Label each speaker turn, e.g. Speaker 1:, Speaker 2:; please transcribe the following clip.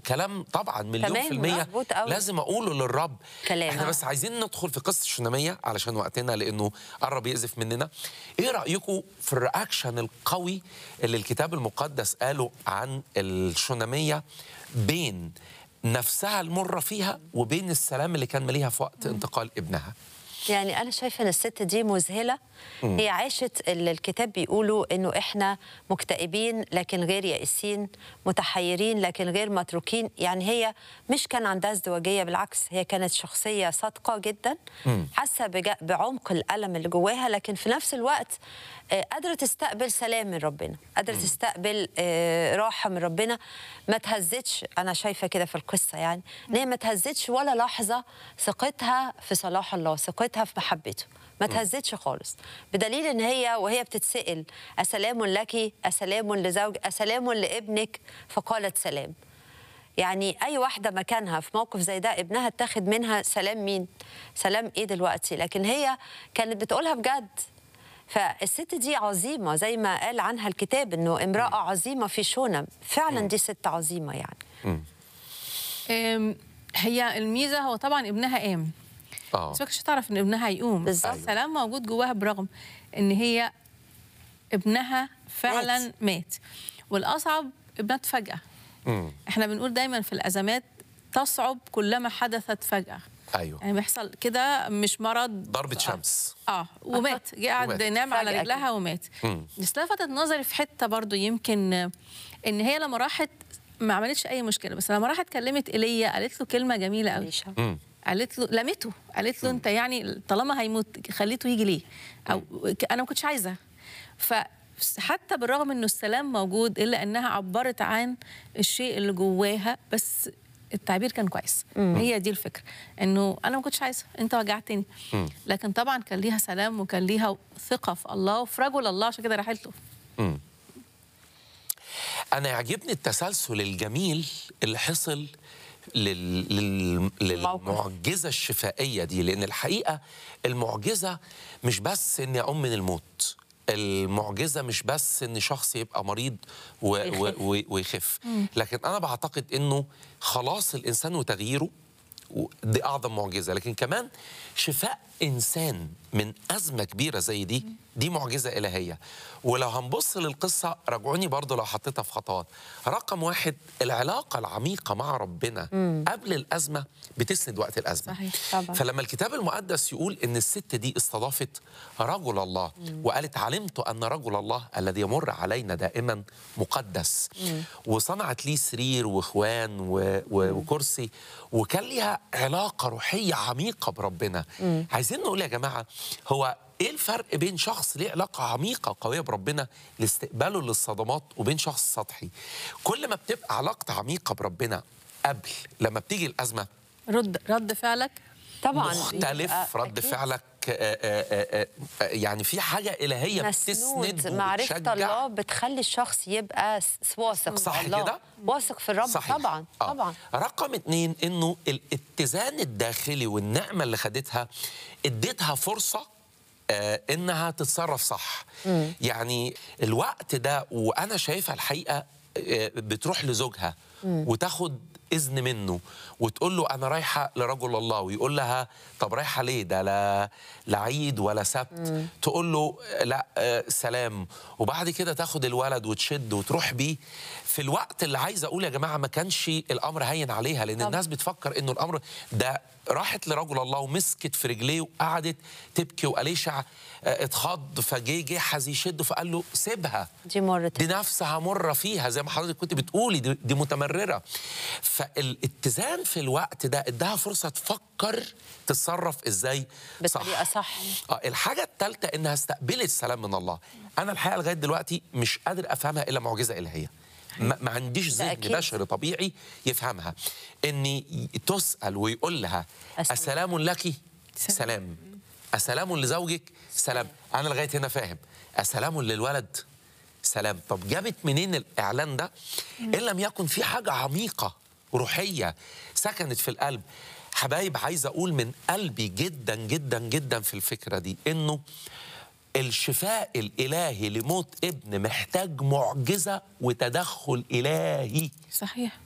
Speaker 1: كلام طبعا مليون
Speaker 2: تمام،
Speaker 1: في المية
Speaker 2: مظبوط أوي.
Speaker 1: لازم أقوله للرب
Speaker 2: كلام.
Speaker 1: احنا
Speaker 2: آه.
Speaker 1: بس عايزين ندخل في قصة الشنامية علشان وقتنا لأنه قرب يقذف مننا إيه رأيكم في الرياكشن القوي اللي الكتاب المقدس قاله عن الشنامية بين نفسها المرة فيها وبين السلام اللي كان مليها في وقت انتقال ابنها
Speaker 2: يعني انا شايفه ان الست دي مذهله هي عاشت اللي الكتاب بيقولوا انه احنا مكتئبين لكن غير يائسين متحيرين لكن غير متروكين يعني هي مش كان عندها ازدواجيه بالعكس هي كانت شخصيه صادقه جدا حاسه بجا- بعمق الالم اللي جواها لكن في نفس الوقت آه، قادره تستقبل سلام من ربنا قادره تستقبل آه، راحه من ربنا ما تهزتش انا شايفه كده في القصه يعني ان هي ما تهزتش ولا لحظه ثقتها في صلاح الله ثقتها في محبته ما تهزتش خالص بدليل ان هي وهي بتتسال اسلام لك اسلام لزوج اسلام لابنك فقالت سلام يعني اي واحده مكانها في موقف زي ده ابنها اتاخد منها سلام مين سلام ايه دلوقتي لكن هي كانت بتقولها بجد فالست دي عظيمه زي ما قال عنها الكتاب انه امراه عظيمه في شونم فعلا دي ست عظيمه يعني
Speaker 3: أم، هي الميزه هو طبعا ابنها قام
Speaker 1: اه
Speaker 3: بس ما كنتش تعرف ان ابنها هيقوم
Speaker 2: بالظبط.
Speaker 3: السلام موجود جواها برغم ان هي ابنها فعلا
Speaker 2: مات.
Speaker 3: مات, مات. والاصعب ابنها فجاه
Speaker 1: مم.
Speaker 3: احنا بنقول دايما في الازمات تصعب كلما حدثت فجاه
Speaker 1: أيوه
Speaker 3: يعني بيحصل كده مش مرض
Speaker 1: ضربة شمس
Speaker 3: اه ومات جه قعد
Speaker 1: ومات.
Speaker 3: نام على
Speaker 2: فجأة
Speaker 3: رجلها ومات
Speaker 1: مم.
Speaker 3: بس لفتت نظري في حته برضو يمكن آه، ان هي لما راحت ما عملتش اي مشكله بس لما راحت كلمت ايليا قالت له كلمه جميله قوي
Speaker 2: عيشة.
Speaker 1: مم.
Speaker 3: قالت له لمته قالت له انت يعني طالما هيموت خليته يجي ليه او ك- انا ما كنتش عايزه فحتى بالرغم انه السلام موجود الا انها عبرت عن الشيء اللي جواها بس التعبير كان كويس هي دي الفكره انه انا ما كنتش عايزه انت وجعتني لكن طبعا كان ليها سلام وكان ليها ثقه في الله وفي رجل الله عشان كده راحت له
Speaker 1: انا يعجبني التسلسل الجميل اللي حصل لل... لل... للمعجزه الشفائيه دي لان الحقيقه المعجزه مش بس اني اقوم من الموت المعجزه مش بس ان شخص يبقى مريض و... و... و... ويخف لكن انا بعتقد انه خلاص الانسان وتغييره و- دي اعظم معجزه لكن كمان شفاء انسان من ازمه كبيره زي دي دي معجزه الهيه ولو هنبص للقصه راجعوني برضو لو حطيتها في خطوات رقم واحد العلاقه العميقه مع ربنا قبل الازمه بتسند وقت الازمه
Speaker 3: صحيح.
Speaker 2: طبعا.
Speaker 1: فلما الكتاب المقدس يقول ان الست دي استضافت رجل الله وقالت علمت ان رجل الله الذي يمر علينا دائما مقدس وصنعت ليه سرير واخوان و... و... وكرسي وكان ليها علاقه روحيه عميقه بربنا عايزين نقول يا جماعه هو ايه الفرق بين شخص ليه علاقه عميقه قويه بربنا لاستقباله للصدمات وبين شخص سطحي كل ما بتبقى علاقه عميقه بربنا قبل لما بتيجي الازمه
Speaker 3: رد رد فعلك
Speaker 2: طبعا
Speaker 1: مختلف
Speaker 2: يبقى
Speaker 1: رد
Speaker 2: أكيد
Speaker 1: فعلك آه، آه، آه، آه، يعني في حاجه الهيه
Speaker 2: مسنود
Speaker 1: بتسند
Speaker 2: معرفة
Speaker 1: وبتشجع.
Speaker 2: الله بتخلي الشخص يبقى س- واثق
Speaker 1: صح
Speaker 2: في الله
Speaker 1: كده؟
Speaker 2: واثق في الرب
Speaker 1: صحيح.
Speaker 2: طبعا
Speaker 1: آه.
Speaker 2: طبعا
Speaker 1: رقم اتنين انه الاتزان الداخلي والنعمه اللي خدتها اديتها فرصه آه انها تتصرف صح يعني الوقت ده وانا شايفها الحقيقه آه بتروح لزوجها وتاخد اذن منه وتقول له انا رايحه لرجل الله ويقول لها طب رايحه ليه ده لا لا عيد ولا سبت تقول له آه، لا آه، سلام وبعد كده تاخد الولد وتشد وتروح بيه في الوقت اللي عايز اقول يا جماعه ما كانش الامر هين عليها لان
Speaker 2: طبعا.
Speaker 1: الناس بتفكر انه الامر ده راحت لرجل الله ومسكت في رجليه وقعدت تبكي واليشع آه، اتخض فجه جحز يشده فقال له سيبها
Speaker 2: دي مرت
Speaker 1: دي نفسها مرة فيها زي ما حضرتك كنت بتقولي دي, دي متمررة فالاتزان في الوقت ده اداها فرصة تفكر تتصرف ازاي
Speaker 2: بطريقة صح.
Speaker 1: اه الحاجة الثالثة انها استقبلت سلام من الله انا الحقيقة لغاية دلوقتي مش قادر افهمها الا معجزة الهية ما, ما عنديش
Speaker 2: ده
Speaker 1: ذهن
Speaker 2: أكيد.
Speaker 1: بشري طبيعي يفهمها اني تسأل ويقول لها
Speaker 2: أسلام.
Speaker 1: أسلام لك سلام أسلام لزوجك سلام أنا لغاية هنا فاهم أسلام للولد سلام طب جابت منين الإعلان ده إن لم يكن في حاجة عميقة روحية سكنت في القلب حبايب عايز أقول من قلبي جدا جدا جدا في الفكرة دي إنه الشفاء الإلهي لموت ابن محتاج معجزة وتدخل إلهي
Speaker 3: صحيح